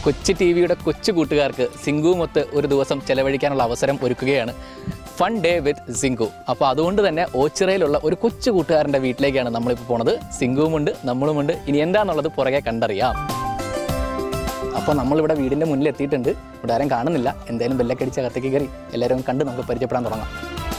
കൊച്ചു ടി വിയുടെ കൊച്ചു കൂട്ടുകാർക്ക് സിംഗുമൊത്ത് ഒരു ദിവസം ചെലവഴിക്കാനുള്ള അവസരം ഒരുക്കുകയാണ് ഫൺ ഡേ വിത്ത് സിംഗു അപ്പോൾ അതുകൊണ്ട് തന്നെ ഓച്ചിറയിലുള്ള ഒരു കൊച്ചു കൂട്ടുകാരൻ്റെ വീട്ടിലേക്കാണ് നമ്മളിപ്പോൾ പോണത് സിംഗുവുമുണ്ട് നമ്മളുമുണ്ട് ഇനി എന്താണെന്നുള്ളത് പുറകെ കണ്ടറിയാം അപ്പോൾ നമ്മളിവിടെ വീടിൻ്റെ മുന്നിൽ എത്തിയിട്ടുണ്ട് ഇവിടെ ആരും കാണുന്നില്ല എന്തായാലും ബെല്ലക്കടിച്ച് അകത്തേക്ക് കയറി എല്ലാവരും കണ്ട് നമുക്ക് പരിചയപ്പെടാൻ തുടങ്ങാം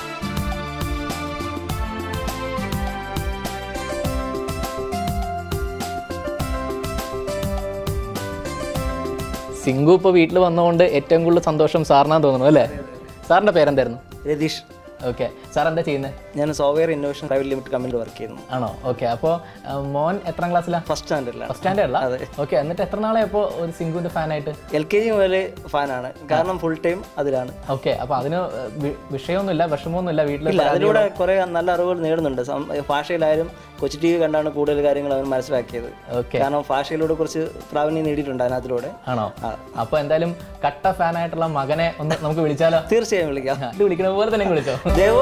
സിംഗു ഇപ്പോൾ വീട്ടിൽ വന്നതുകൊണ്ട് ഏറ്റവും കൂടുതൽ സന്തോഷം സാറിനാന്ന് തോന്നുന്നു അല്ലേ സാറിൻ്റെ പേരെന്തായിരുന്നു രതീഷ് ഓക്കെ സാർ എന്താ ചെയ്യുന്നത് ഞാൻ സോഫ്റ്റ്വെയർ ഇന്നോവേഷൻ പ്രൈവറ്റ് ലിമിറ്റഡ് കമ്പനിയിൽ വർക്ക് ചെയ്യുന്നു ആണോ ഓക്കെ അപ്പോൾ മോൻ എത്രാം ക്ലാസ്സിലാണ് ഫസ്റ്റ് സ്റ്റാൻഡേർഡിലാണ് ഫസ്റ്റ് സ്റ്റാൻഡേർഡിലാ അതെ. ഓക്കെ എന്നിട്ട് എത്ര നാളെ ഇപ്പോൾ ഒരു സിംഗുവിൻ്റെ ഫാനായിട്ട് എൽ കെ ജി മുതൽ ഫാനാണ് കാരണം ഫുൾ ടൈം അതിലാണ് ഓക്കെ അപ്പോൾ അതിന് വി- വിഷയമൊന്നുമില്ല വിഷമമൊന്നുമില്ല വീട്ടിൽ ഇല്ല അതിലൂടെ കുറെ നല്ല അറിവുകൾ നേടുന്നുണ്ട് സം- ഭാഷയിലായാലും കൊച്ചു ടി വി കണ്ടാണ് കൂടുതൽ കാര്യങ്ങൾ അവൻ മനസ്സിലാക്കിയത് ഓക്കെ കാരണം ഭാഷയിലൂടെ കുറച്ച് പ്രാവീണ്യം നേടിയിട്ടുണ്ട് അതിനകത്തിലൂടെ ആണോ ആ. അപ്പോൾ എന്തായാലും കട്ട ഫാനായിട്ടുള്ള മകനെ ഒന്ന് നമുക്ക് വിളിച്ചാലോ തീർച്ചയായും വിളിക്കാം ഇത് വിളിക്കുന്ന പോലെ തന്നെ വിളിച്ചോ ദേവോ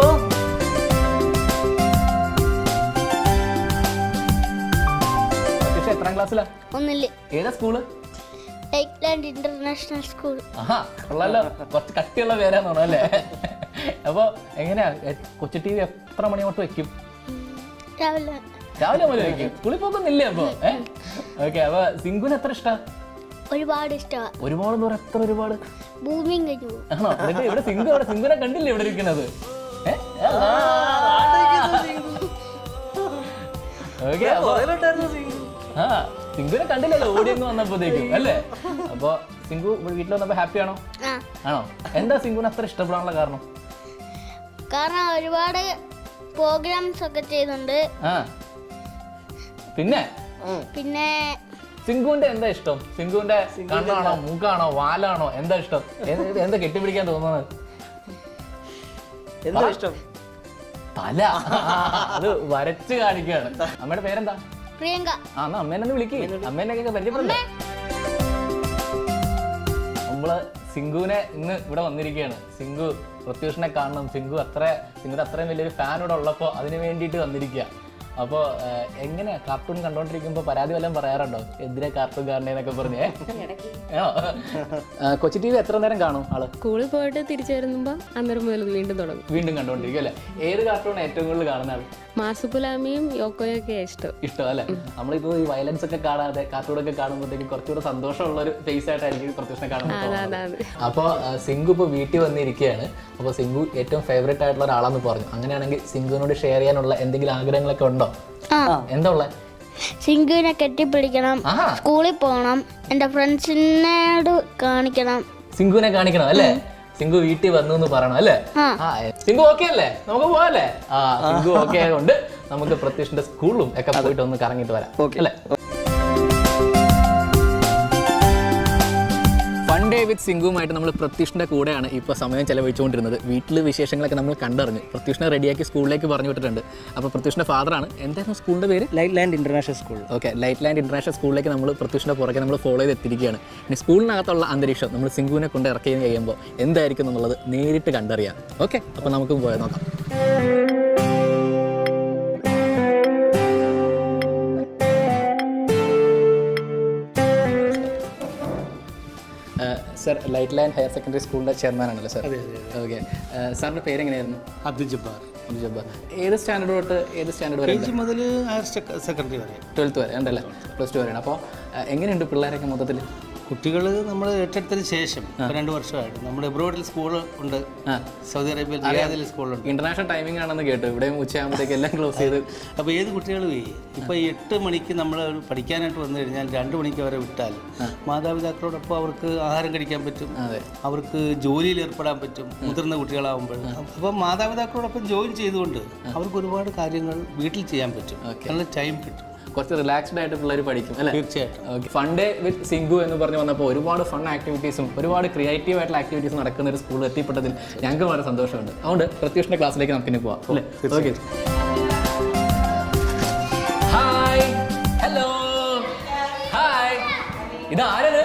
പക്ഷേ എത്രാം ക്ലാസ്സിലാ ഒന്നില് ഏതാ സ്കൂള് ലൈക്ലാൻഡ് ഇന്റർനാഷണൽ സ്കൂൾ ആഹാ കൊള്ളാലോ കുറച്ച് കട്ടിയുള്ള പേരാന്ന് തോന്നുന്നു അല്ലേ അപ്പോൾ എങ്ങനെയാ എ- കൊച്ചു ടി വി എത്ര മണി തൊട്ട് വെക്കും രാവിലെ രാവിലെ മുതൽ വെക്കും സ്കൂളിൽ പോക്കൊന്നില്ലേ അപ്പോൾ ഏഹ് ഓക്കെ അപ്പോൾ സിംഗുന് എത്ര ഇഷ്ടമാണ് ഒരുപാട് ഇഷ്ടമാണ് ഒരുപാട് എന്ന് പറയാം എത്ര ഒരുപാട് ഭൂമിയും കഴിഞ്ഞു പോകും ആണോ എന്നിട്ട് ഇവിടെ സിംഗു അവിടെ സിംഗുനെ കണ്ടില്ലേ ഇവിടെ ഇരിക്കുന്നത് ഓക്കെ ആ സിംഗുനെ കണ്ടില്ലല്ലോ ഓടിയെന്ന് വന്നപ്പോഴത്തേക്കും അല്ലേ അപ്പൊ സിംഗു ഇവിടെ വീട്ടിൽ വന്നപ്പോ ഹാപ്പി ആണോ ആ ആണോ എന്താ സിംഗുനെ അത്ര ഇഷ്ടപ്പെടാനുള്ള കാരണം കാരണം ഒരുപാട് പ്രോഗ്രാംസ് ഒക്കെ ചെയ്യുന്നുണ്ട് ആ പിന്നെ പിന്നെ സിംഗുവിന്റെ എന്താ ഇഷ്ടം സിംഗുവിന്റെ കണ്ണാണോ മൂക്കാണോ വാലാണോ എന്താ ഇഷ്ടം എന്ത്- എന്താ കെട്ടിപ്പിടിക്കാൻ തോന്നുന്നത് എന്താ ഇഷ്ടം തല അത് വരച്ച് കാണിക്കുകയാണ് അമ്മയുടെ പേരെന്താ പ്രിയങ്ക ആ എന്നാ അമ്മേനെ ഒന്ന് വിളിക്ക് അമ്മേനൊക്കെ പരിചയപ്പെടണ്ടേ നമ്മള് സിംഗുവിനെ ഇന്ന് ഇവിടെ വന്നിരിക്കുകയാണ് സിംഗു പ്രത്യൂഷനെ കാണണം സിംഗു അത്ര സിംഗുവിന് അത്രയും വലിയൊരു ഫാൻ ഇവിടെ ഉള്ളപ്പോൾ അതിന് വേണ്ടിയിട്ട് വന്നിരിക്കുക അപ്പോൾ എങ്ങനെയാ കാർട്ടൂൺ കണ്ടോണ്ടിരിക്കുമ്പോൾ പരാതി വല്ലതും പറയാറുണ്ടോ എന്തിനാ കാർട്ടൂൺ കാണണേന്നൊക്കെ പറഞ്ഞേ ആണോ? ആ, കൊച്ചി ടി വി എത്ര നേരം കാണും ആള് സ്കൂളിൽ പോയിട്ട് തിരിച്ചു വരുമ്പോൾ അന്നേരം മുതൽ വീണ്ടും തുടങ്ങും വീണ്ടും കണ്ടോണ്ടിരിക്കും അല്ലേ ഏത് കാർട്ടൂൺ ഏറ്റവും കൂടുതൽ കാണുന്ന ആൾ മാസുക്കുലാമിയും യോക്കോയൊക്കെ ഇഷ്ടം ഇഷ്ടം അല്ലേ നമ്മളിപ്പോ ഈ വയലൻസ് ഒക്കെ കാണാതെ കാർട്ടൂണൊക്കെ കാണുമ്പോഴത്തേക്കും കുറച്ചുകൂടെ സന്തോഷമുള്ള ഒരു ഫേസ് ആയിട്ടായിരിക്കും പ്രത്യക്ഷനെ കാണുമ്പോൾ അതാണ് അപ്പോൾ സിംഗു ഇപ്പോൾ വീട്ടിൽ വന്നിരിക്കുകയാണ് അപ്പോൾ സിംഗു ഏറ്റവും ഫേവറേറ്റ് ആയിട്ടുള്ള ഒരാളാന്ന് പറഞ്ഞു അങ്ങനെയാണെങ്കിൽ സിംഗുവിനോട് ഷെയർ ചെയ്യാനുള്ള എന്തെങ്കിലും ആഗ്രഹങ്ങളൊക്കെ ഉണ്ടോ ആ എന്താ ഉള്ളത് സിംഗുവിനെ കെട്ടിപ്പിടിക്കണം ആഹാ സ്കൂളിൽ പോകണം എൻ്റെ ഫ്രണ്ട്സിനോട് കാണിക്കണം സിംഗുവിനെ കാണിക്കണം അല്ലേ സിംഗു വീട്ടിൽ വന്നു എന്ന് പറയണം അല്ലേ ആ ആ സിംഗു ഓക്കെ അല്ലേ നമുക്ക് പോവല്ലേ ആ സിംഗു ഓക്കെ ആയതുകൊണ്ട് നമുക്ക് പ്രത്യക്ഷന്റെ സ്കൂളിലും ഒക്കെ പോയിട്ട് ഒന്ന് കറങ്ങിയിട്ട് വരാം Okay. അല്ലേ ഫൺ ഡേ വിത്ത് സിംഗുമായിട്ട് നമ്മൾ പ്രത്യുഷിൻ്റെ കൂടെയാണ് ഇപ്പോൾ സമയം ചെലവഴിച്ചുകൊണ്ടിരുന്നത് വീട്ടിൽ വിശേഷങ്ങളൊക്കെ നമ്മൾ കണ്ടറിഞ്ഞു പ്രത്യുഷിനെ റെഡിയാക്കി സ്കൂളിലേക്ക് പറഞ്ഞു വിട്ടിട്ടുണ്ട് അപ്പോൾ പ്രത്യുഷിൻ്റെ ഫാദറാണ് എന്തായിരുന്നു സ്കൂളിൻ്റെ പേര് light land international school okay light land international സ്കൂളിലേക്ക് നമ്മൾ പ്രത്യുഷിൻ്റെ പുറകെ നമ്മൾ ഫോളോ ചെയ്ത് എത്തിയിരിക്കുകയാണ് ഇനി സ്കൂളിനകത്തുള്ള അന്തരീക്ഷം നമ്മൾ സിംഗുവിനെ കൊണ്ട് ഇറക്കി കഴിയുമ്പോൾ എന്തായിരിക്കും എന്നുള്ളത് നേരിട്ട് കണ്ടറിയാം ഓക്കെ അപ്പോൾ നമുക്ക് പോയി നോക്കാം sir light land higher secondary സ്കൂളിൻ്റെ ചെയർമാൻ ആണല്ലോ സർ ഓക്കെ സാറിൻ്റെ പേര് എങ്ങനെയായിരുന്നു അബ്ദുൽ ജബ്ബാർ അബ്ദുൽ ജബ്ബാർ ഏത് സ്റ്റാൻഡേർഡ് തൊട്ട് ഏത് സ്റ്റാൻഡേർഡ് വരെ കെ ജി മുതൽ ഹയർ സെക്കൻഡറി വരെ ട്വൽത്ത് വരെ ഉണ്ടല്ലേ പ്ലസ് ടു വരെയാണ് അപ്പോൾ എങ്ങനെയുണ്ട് പിള്ളേരൊക്കെ മൊത്തത്തിൽ കുട്ടികൾ നമ്മൾ ഏറ്റെടുത്തതിന് ശേഷം ഇപ്പൊ രണ്ട് വർഷമായിട്ട് നമ്മുടെ എബ്രോഡിൽ സ്കൂൾ ഉണ്ട് ആ സൗദി അറേബ്യയിൽ റിയാദിൽ സ്കൂളുണ്ട് ഇന്റർനാഷണൽ ടൈമിംഗ് ആണെന്ന് കേട്ടു ഇവിടെയും ഉച്ചയാകുമ്പോഴത്തേക്ക് എല്ലാം ക്ലോസ് ചെയ്ത് അപ്പോൾ ഏത് കുട്ടികളും ഇപ്പോൾ ഈ എട്ട് മണിക്ക് നമ്മൾ പഠിക്കാനായിട്ട് വന്നു കഴിഞ്ഞാൽ രണ്ട് മണിക്ക് അവരെ വിട്ടാൽ മാതാപിതാക്കളോടൊപ്പം അവർക്ക് ആഹാരം കഴിക്കാൻ പറ്റും അതെ അവർക്ക് ജോലിയിൽ ഏർപ്പെടാൻ പറ്റും മുതിർന്ന കുട്ടികളാവുമ്പോൾ അപ്പം മാതാപിതാക്കളോടൊപ്പം ജോയിൻ ചെയ്തുകൊണ്ട് അവർക്ക് ഒരുപാട് കാര്യങ്ങൾ വീട്ടിൽ ചെയ്യാൻ പറ്റും നല്ല ടൈം കിട്ടും കുറച്ച് റിലാക്സ്ഡ് ആയിട്ട് പിള്ളേർ പഠിക്കും അല്ലേ തീർച്ചയായിട്ടും ഓക്കെ ഫണ്ട് വിത്ത് സിംഗു എന്ന് പറഞ്ഞ് വന്നപ്പോൾ ഒരുപാട് ഫൺ ആക്ടിവിറ്റീസും ഒരുപാട് ക്രിയേറ്റീവ് ആയിട്ടുള്ള ആക്ടിവിറ്റീസ് നടക്കുന്ന ഒരു സ്കൂളിൽ എത്തിപ്പെട്ടതിൽ ഞങ്ങൾക്ക് വളരെ സന്തോഷമുണ്ട് അതുകൊണ്ട് പ്രത്യുഷിന്റെ ക്ലാസ്സിലേക്ക് നമുക്ക് ഇനി പോവാം അല്ലേ ഓക്കെ ഹായ് ഹലോ ഹായ് ഇത് ആരത്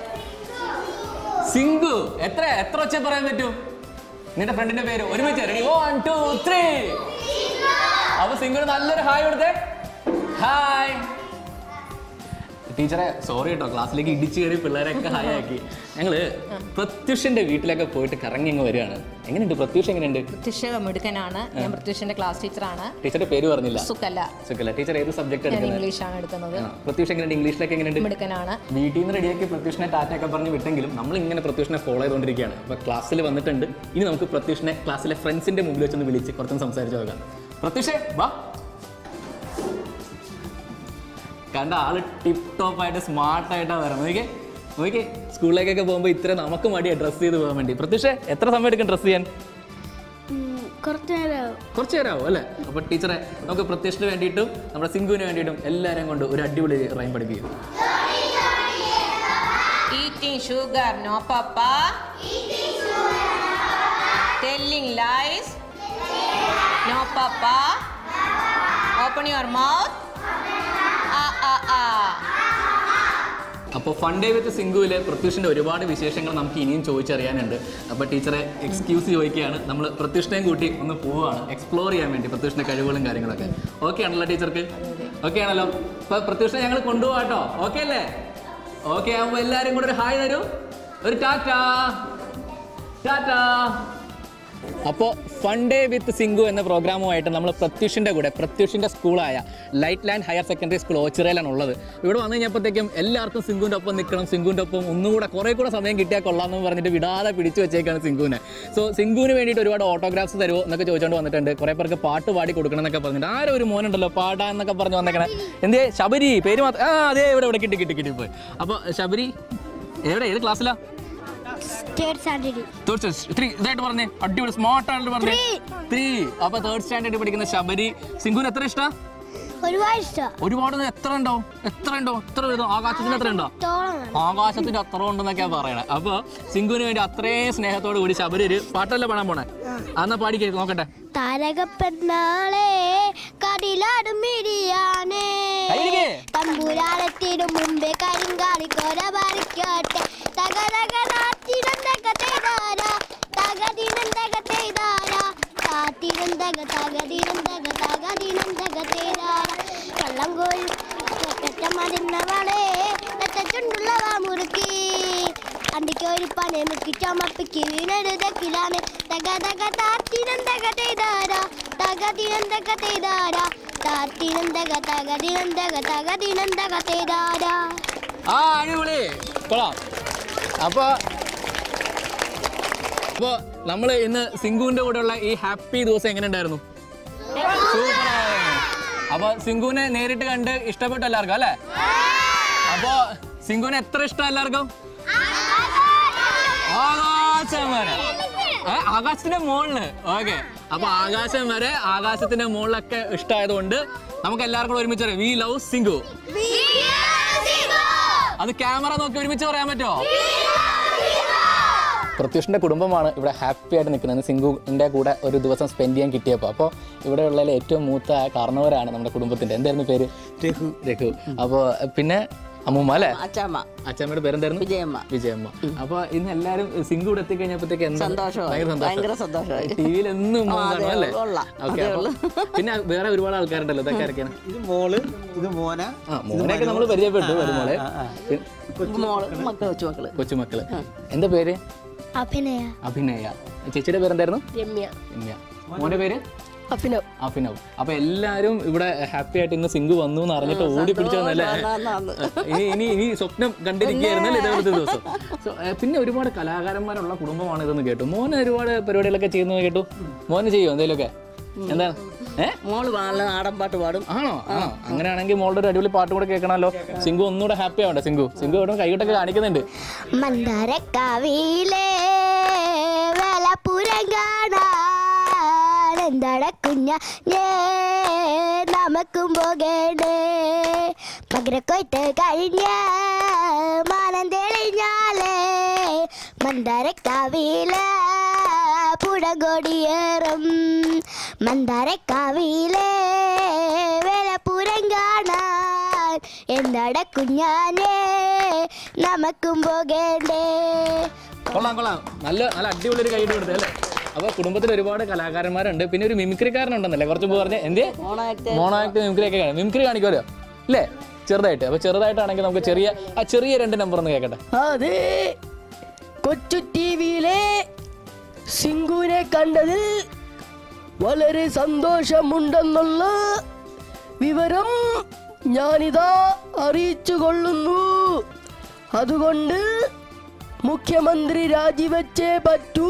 സിംഗു എത്ര എത്ര ഒച്ച പറയാൻ പറ്റും നിന്റെ ഫ്രണ്ടിന്റെ പേര് ഒരുമിച്ച് റെഡി വൺ ടു ത്രീ അപ്പൊ സിംഗിന് നല്ലൊരു ഹായ് കൊടുത്തേ ഹായ് ടീച്ചറെ സോറി കേട്ടോ ക്ലാസ്സിലേക്ക് ഇടിച്ചു കയറി പിള്ളേരൊക്കെ ഹായാക്കി ഞങ്ങള് പ്രത്യുഷന്റെ വീട്ടിലൊക്കെ പോയിട്ട് കറങ്ങി അങ്ങ് വരികയാണ് എങ്ങനെയുണ്ട് പ്രത്യുഷ് എങ്ങനെയുണ്ട് പ്രത്യുഷ മിടുക്കനാണ് ഞാൻ പ്രത്യുഷിന്റെ ക്ലാസ് ടീച്ചറാണ് ടീച്ചറുടെ പേര് പറഞ്ഞില്ല സുഖല്ല സുഖല്ല ടീച്ചർ ഏത് സബ്ജക്ട് ഞാൻ എടുക്കുന്നത് ഇംഗ്ലീഷാണ് എടുക്കുന്നത് ആ, പ്രത്യുഷ് എങ്ങനെയുണ്ട് ഇംഗ്ലീഷിലൊക്കെ എങ്ങനെയുണ്ട് മിടുക്കനാണ് വീട്ടിൽ നിന്ന് റെഡിയാക്കി പ്രത്യുഷിനെ ടാറ്റയൊക്കെ പറഞ്ഞ് വിട്ടെങ്കിലും നമ്മൾ ഇങ്ങനെ പ്രത്യുഷിനെ ഫോളോ ചെയ്തുകൊണ്ടിരിക്കുകയാണ് അപ്പോൾ ക്ലാസ്സിൽ വന്നിട്ടുണ്ട് ഇനി നമുക്ക് പ്രത്യുഷിനെ ക്ലാസ്സിലെ ഫ്രണ്ട്സിന്റെ മുമ്പിൽ വെച്ചൊന്ന് വിളിച്ച് കുറച്ചൊന്ന് സംസാരിച്ച് നോക്കാം പ്രത്യുഷേ വാ കണ്ട ആള് ടിപ്പ് ടോപ്പ് ആയിട്ട് സ്മാർട്ട് ആയിട്ടാണ് വരുന്നത് നോക്കിയേ നോക്കിയേ സ്കൂളിലേക്കൊക്കെ പോകുമ്പോൾ ഇത്ര നമുക്ക് മടിയാണ് ഡ്രസ്സ് ചെയ്ത് പോകാൻ വേണ്ടി പ്രത്യുഷേ എത്ര സമയം എടുക്കും ഡ്രസ്സ് ചെയ്യാൻ കുറച്ച് നേരം കുറച്ച് നേരമാവും അല്ലേ അപ്പോൾ ടീച്ചറെ നമുക്ക് പ്രത്യക്ഷന് വേണ്ടിയിട്ടും നമ്മുടെ സിംഗുവിന് വേണ്ടിയിട്ടും എല്ലാവരെയും കൊണ്ട് ഒരു അടിപൊളി റൈം പഠിപ്പിക്കും Eating sugar, no papa. Telling lies, no papa. Open your mouth. Ah ah ah. അപ്പോൾ ഫൺ ഡേ വിത്ത് സിംഗുവിലെ പ്രത്യുഷിൻ്റെ ഒരുപാട് വിശേഷങ്ങൾ നമുക്ക് ഇനിയും ചോദിച്ചറിയാനുണ്ട് അപ്പോൾ ടീച്ചറെ എക്സ്ക്യൂസ് ചോദിക്കുകയാണ് നമ്മൾ പ്രത്യുഷിനെയും കൂട്ടി ഒന്ന് പോവുകയാണ് എക്സ്പ്ലോർ ചെയ്യാൻ വേണ്ടി പ്രത്യുഷിൻ്റെ കഴിവുകളും കാര്യങ്ങളൊക്കെ ഓക്കെ ആണല്ലോ ടീച്ചർക്ക് ഓക്കെ ആണല്ലോ അപ്പോൾ പ്രത്യുഷിനെ ഞങ്ങൾ കൊണ്ടുപോകാട്ടോ ഓക്കെ അല്ലേ ഓക്കെ ആകുമ്പോൾ എല്ലാവരും കൂടെ ഒരു ഹായ് തരൂ ഒരു ടാറ്റാ ടാറ്റാ അപ്പോൾ ഫൺ ഡേ വിത്ത് സിംഗു എന്ന പ്രോഗ്രാമുമായിട്ട് നമ്മൾ പ്രത്യുഷിൻ്റെ കൂടെ പ്രത്യുഷിൻ്റെ സ്കൂളായ light land higher secondary school ഓച്ചിറയിലാണ് ഉള്ളത് ഇവിടെ വന്നു കഴിഞ്ഞപ്പോഴത്തേക്കും എല്ലാവർക്കും സിംഗുവിൻ്റെ ഒപ്പം നിൽക്കണം സിംഗുവിൻ്റെ ഒപ്പം ഒന്നുകൂടെ കുറേ കൂടെ സമയം കിട്ടിയാൽ കൊള്ളാമെന്ന് പറഞ്ഞിട്ട് വിടാതെ പിടിച്ചു വെച്ചേക്കാണ് സിംഗുവിനെ സോ സിംഗുവിന് വേണ്ടിയിട്ട് ഒരുപാട് ഓട്ടോഗ്രാഫ്സ് തരുമോ എന്നൊക്കെ ചോദിച്ചുകൊണ്ട് വന്നിട്ടുണ്ട് കുറേ പേർക്ക് പാട്ട് പാടി കൊടുക്കണം എന്നൊക്കെ പറഞ്ഞിട്ട് ആരോ ഒരു മോനുണ്ടല്ലോ പാടാ എന്നൊക്കെ പറഞ്ഞ് വന്നേക്കണേ എന്തേ ശബരി പേര് മാത്രം ആ അതെ ഇവിടെ ഇവിടെ കിട്ടി കിട്ടി കിട്ടി പോയി അപ്പോൾ ശബരി എവിടെ ഏത് ക്ലാസ്സിലാണ് സ്റ്റേറ്റ് സ്റ്റാൻഡേർഡ് തീർച്ചയായും ഇത്തിരി ഇതായിട്ട് പറഞ്ഞേ അടിപൊളി സ്മാർട്ട് ആയിട്ട് പറഞ്ഞേ ത്രീ അപ്പൊ തേർഡ് സ്റ്റാൻഡേർഡ് പഠിക്കുന്ന ശബരി സിംഗുന് എത്ര ഇഷ്ടാ ഒരുപാട് ഇഷ്ടം ഒരുപാട് എത്ര ഉണ്ടോ എത്ര ഉണ്ടോ എത്ര ഉണ്ടോ ആകാശത്തിന് എത്ര ഉണ്ടോ തോളം ആകാശത്തിന്റെ അത്ര ഉണ്ടെന്നൊക്കെയാ പറയണേ അപ്പൊ സിംഗുവിന് വേണ്ടി അത്രയും സ്നേഹത്തോട് കൂടി ശബരി ഒരു പാട്ടല്ലേ പാടാൻ പോണേ അന്നാ പാടിക്കേ നോക്കട്ടെ താരകപ്പെന്നാളെ കടിലാടും മിടിയാനേ കയ്യിലിരിക്ക്. തമ്പുരാളത്തിനു മുമ്പേ കരിങ്കാളി കൊര പറിക്കട്ടെ തക തക താത്തിനം തക തേതാര തക ദിനം തക തേതാര താത്തിനം തക തക ദിനം തക തക ദിനം തക തേതാര കള്ളം കോരി മതിന്നവളെ ചുണ്ടുള്ളവ മുറുക്കി അണ്ടിക്കൊരു പനെ മുക്കി ചമപ്പിക്ക് വീണരുതക്കിലാണ് തക തക താത്തിനം തക തേതാര തക ദിനം തക തേതാര താത്തിനം തക തക ദിനം തക തക ദിനം തക തേതാര ആ അടിപൊളി കൊള്ളാം അപ്പൊ അപ്പൊ നമ്മൾ ഇന്ന് സിംഗുവിന്റെ കൂടെയുള്ള ഈ ഹാപ്പി ദിവസം എങ്ങനെ ഉണ്ടായിരുന്നു അപ്പൊ സിംഗുവിനെ നേരിട്ട് കണ്ട് ഇഷ്ടപ്പെട്ടു എല്ലാവർക്കും അല്ലേ അപ്പൊ സിംഗുവിനെ എത്ര ഇഷ്ടം എല്ലാവർക്കും ആകാശം വരെ ഏ, ആകാശത്തിന്റെ മുകളില് ഓക്കെ അപ്പൊ ആകാശം വരെ ആകാശത്തിന്റെ മുകളിലൊക്കെ ഇഷ്ടമായതുകൊണ്ട് നമുക്ക് എല്ലാവർക്കും കൂടെ ഒരുമിച്ച് പറയാം വി ലവ് സിംഗു അത് ക്യാമറ നോക്കി ഒരുമിച്ച് പറയാൻ പറ്റുമോ പ്രത്യുഷിന്റെ കുടുംബമാണ് ഇവിടെ ഹാപ്പി ആയിട്ട് നിൽക്കുന്നത് സിംഗുവിന്റെ കൂടെ ഒരു ദിവസം സ്പെൻഡ് ചെയ്യാൻ കിട്ടിയപ്പോൾ അപ്പോൾ ഇവിടെ ഉള്ളതിൽ ഏറ്റവും മൂത്ത കാരണവരാണ് നമ്മുടെ കുടുംബത്തിന്റെ എന്തായിരുന്നു പേര് രഘു രഘു അപ്പോൾ പിന്നെ അമ്മൂമ്മ അല്ലേ അച്ചാമ്മ അച്ഛമ്മയുടെ പേരെന്തായിരുന്നു വിജയമ്മ വിജയമ്മ അപ്പൊ ഇന്ന് എല്ലാരും സിംഗു ഇവിടെ എത്തിക്കഴിഞ്ഞപ്പോഴത്തേക്ക് എന്താ സന്തോഷമായി. ഭയങ്കര സന്തോഷമായി. ടി വിയിൽ എന്നും ആ, അതെ, അല്ലേ കൊള്ളാം. ഓക്കെ അതേ ഉള്ളൂ. പിന്നെ വേറെ ഒരുപാട് ആൾക്കാരുണ്ടല്ലോ ഇതൊക്കെ ആരൊക്കെയാണ് ഇത് മോള് ഇത് മോന ആ മോനെയൊക്കെ നമ്മൾ പരിചയപ്പെട്ടു വരുമോളെ മോള് മക്കൾ കൊച്ചു മക്കള് കൊച്ചുമക്കള് എന്താ പേര് അഭിനയ അഭിനയ ചേച്ചിയുടെ പേരെന്തായിരുന്നു രമ്യ രമ്യ മോന്റെ പേര് അഭിനവ് അഭിനവ് അപ്പൊ എല്ലാരും ഇവിടെ ഹാപ്പി ആയിട്ട് ഇന്ന് സിംഗു വന്നു എന്ന് അറിഞ്ഞിട്ട് ഓടി പിടിച്ചു വന്നല്ലേ ആന്ന്, ആന്ന്. ഇനി ഇനി ഇനി സ്വപ്നം കണ്ടിരിക്കുകയായിരുന്നല്ലേ ഇതേപോലത്തെ ദിവസം So, ഏ, പിന്നെ ഒരുപാട് കലാകാരന്മാരുള്ള കുടുംബമാണ് ഇതെന്ന് കേട്ടു മോന് ഒരുപാട് പരിപാടികളൊക്കെ ചെയ്യുന്നത് കേട്ടു മോന് ചെയ്യോ എന്തെങ്കിലുമൊക്കെ എന്താണ് ഏ മോള് നല്ല നാടൻ പാട്ട് പാടും ആണോ ആണോ അങ്ങനെയാണെങ്കിൽ മോളുടെ ഒരു അടിപൊളി പാട്ട് കൂടെ കേൾക്കണമല്ലോ സിംഗു ഒന്നുകൂടെ ഹാപ്പി ആവണ്ടേ സിംഗു സിംഗു ഇവിടെ കൈകൊട്ടൊക്കെ കാണിക്കുന്നുണ്ട് മന്ദാരക്കാവിലെ വേലപ്പുരം കാണാൻ എന്താട കുഞ്ഞ നമുക്കും പോകേണ്ടേ മകരക്കൊയ്ത്ത് കഴിഞ്ഞ മാനം തെളിഞ്ഞാലേ മന്ദാരക്കാവിലെ പുഴകൊടിയേറും മന്ദാരക്കാവിലെ വേലപ്പുരം കാണാൻ എന്താട കുഞ്ഞാനേ നമുക്കും പോകേണ്ടേ കൊള്ളാം കൊള്ളാം നല്ല നല്ല അടിപൊളി ഒരു കൈയിട്ട് കൊടുത്തത് അല്ലേ അപ്പൊ കുടുംബത്തിൽ ഒരുപാട് കലാകാരന്മാരുണ്ട് പിന്നെ ഒരു മിമിക്രിക്കാരനുണ്ടെന്നല്ലേ കുറച്ച് മുമ്പ് പറഞ്ഞ എന്തേ മോണാക്ട് മോണോ ആക്ട് മിമിക്രി ഒക്കെ കാണും മിമിക്രി കാണിക്കുമല്ലോ അല്ലേ ചെറുതായിട്ട് അപ്പോൾ ചെറുതായിട്ടാണെങ്കിൽ നമുക്ക് ചെറിയ ആ ചെറിയ രണ്ട് നമ്പർ ഒന്ന് കേൾക്കട്ടെ അതെ കൊച്ചു ടി വിയിലെ സിംഗുവിനെ കണ്ടതിൽ വളരെ സന്തോഷമുണ്ടെന്നുള്ള വിവരം ഞാനിതാ അറിയിച്ചു കൊള്ളുന്നു അതുകൊണ്ട് മുഖ്യമന്ത്രി രാജിവെച്ചേ പറ്റൂ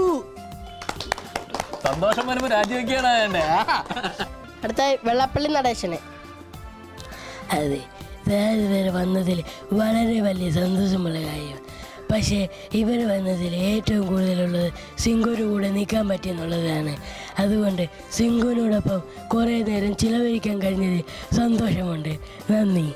സന്തോഷം വരുമ്പോൾ രാജിവെക്കുകയാണ് വേണ്ടേ അടുത്ത വെള്ളപ്പള്ളി നടേശന് അതെ വേറെ വരെ വന്നതിൽ വളരെ വലിയ സന്തോഷമുള്ള കാര്യം പക്ഷേ ഇവർ വന്നതിൽ ഏറ്റവും കൂടുതലുള്ളത് സിംഗുവിന് കൂടെ നിൽക്കാൻ പറ്റിയെന്നുള്ളതാണ് അതുകൊണ്ട് സിംഗുവിനോടൊപ്പം കുറേ നേരം ചിലവഴിക്കാൻ കഴിഞ്ഞതിൽ സന്തോഷമുണ്ട് നന്ദി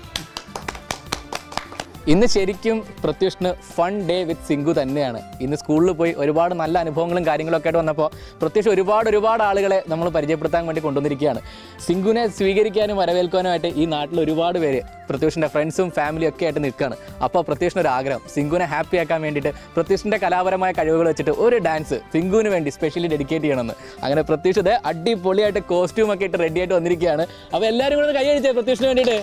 ഇന്ന് ശരിക്കും പ്രത്യുഷിന് ഫൺ ഡേ വിത്ത് സിംഗു തന്നെയാണ് ഇന്ന് സ്കൂളിൽ പോയി ഒരുപാട് നല്ല അനുഭവങ്ങളും കാര്യങ്ങളൊക്കെ ആയിട്ട് വന്നപ്പോൾ പ്രത്യുഷ് ഒരുപാട് ഒരുപാട് ആളുകളെ നമ്മൾ പരിചയപ്പെടുത്താൻ വേണ്ടി കൊണ്ടുവന്നിരിക്കുകയാണ് സിംഗുവിനെ സ്വീകരിക്കാനും വരവേൽക്കാനുമായിട്ട് ഈ നാട്ടിൽ ഒരുപാട് പേര് പ്രത്യുഷിൻ്റെ ഫ്രണ്ട്സും ഫാമിലിയും ഒക്കെ ആയിട്ട് നിൽക്കുകയാണ് അപ്പോൾ പ്രത്യുഷിന് ഒരു ആഗ്രഹം സിംഗുവിനെ ഹാപ്പി ആക്കാൻ വേണ്ടിയിട്ട് പ്രത്യുഷിൻ്റെ കലാപരമായ കഴിവുകൾ വെച്ചിട്ട് ഒരു ഡാൻസ് സിംഗുവിന് വേണ്ടി സ്പെഷ്യലി ഡെഡിക്കേറ്റ് ചെയ്യണമെന്ന് അങ്ങനെ പ്രത്യുഷ് ഇത് അടിപൊളിയായിട്ട് കോസ്റ്റ്യൂം ഒക്കെ ഇട്ട് റെഡി ആയിട്ട് വന്നിരിക്കുകയാണ് അപ്പോൾ എല്ലാവരും കൂടെ ഒന്ന് കൈയടിച്ചേ പ്രത്യുഷിന് വേണ്ടിയിട്ട്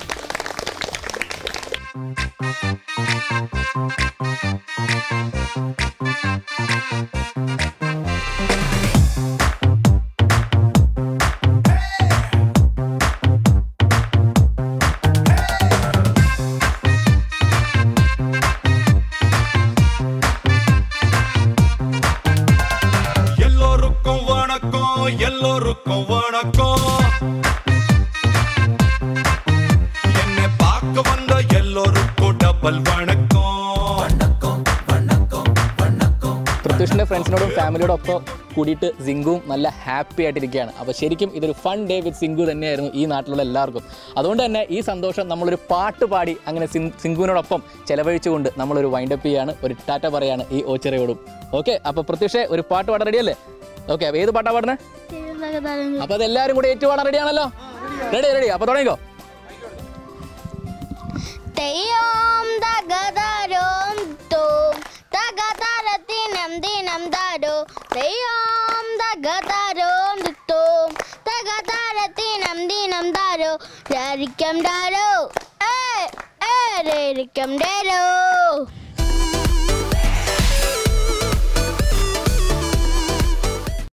எல்லோருக்கும் வணக்கம் எல்லோருக்கும் வணக்கம் என்னை பார்க்க வந்த எல்லோருக்கும் டபுள் வணக்கம் வணக்கம் வணக்கம் வணக்கம் പ്രത്യുഷിൻ്റെ ഫ്രണ്ട്സിനോടും ഫാമിലിയോടും ഒപ്പം കൂടിയിട്ട് സിംഗുവും നല്ല ഹാപ്പി ആയിട്ടിരിക്കുകയാണ് അപ്പോൾ ശരിക്കും ഇതൊരു ഫൺ ഡേ വിത്ത് സിംഗു തന്നെയായിരുന്നു ഈ നാട്ടിലുള്ള എല്ലാവർക്കും അതുകൊണ്ട് തന്നെ ഈ സന്തോഷം നമ്മളൊരു പാട്ട് പാടി അങ്ങനെ സിം സിംഗുവിനോടൊപ്പം ചെലവഴിച്ചുകൊണ്ട് നമ്മളൊരു വൈൻഡപ്പ് ചെയ്യാണ് ഒരു ടാറ്റ പറയാണ് ഈ ഓച്ചിറയോടും ഓക്കെ അപ്പോൾ പ്രത്യുഷെ ഒരു പാട്ട് പാടാൻ റെഡിയല്ലേ ഓക്കെ അപ്പോൾ ഏത് പാട്ടാ പാടണേ അപ്പോൾ അതെല്ലാവരും കൂടി ഏറ്റു പാടാൻ റെഡിയാണല്ലോ റെഡി റെഡി അപ്പോൾ തുടങ്ങിക്കോ തെയ്യോം തകതരോം തോം തകതരത്തിനം ദിനം ദാരോ തെയ്യോം തകതരോം തോം തകതരത്തിനം ദിനം ദാരോ രാരിക്കം ഡാരോ ഏ ഏ രേരിക്കം ഡേരോ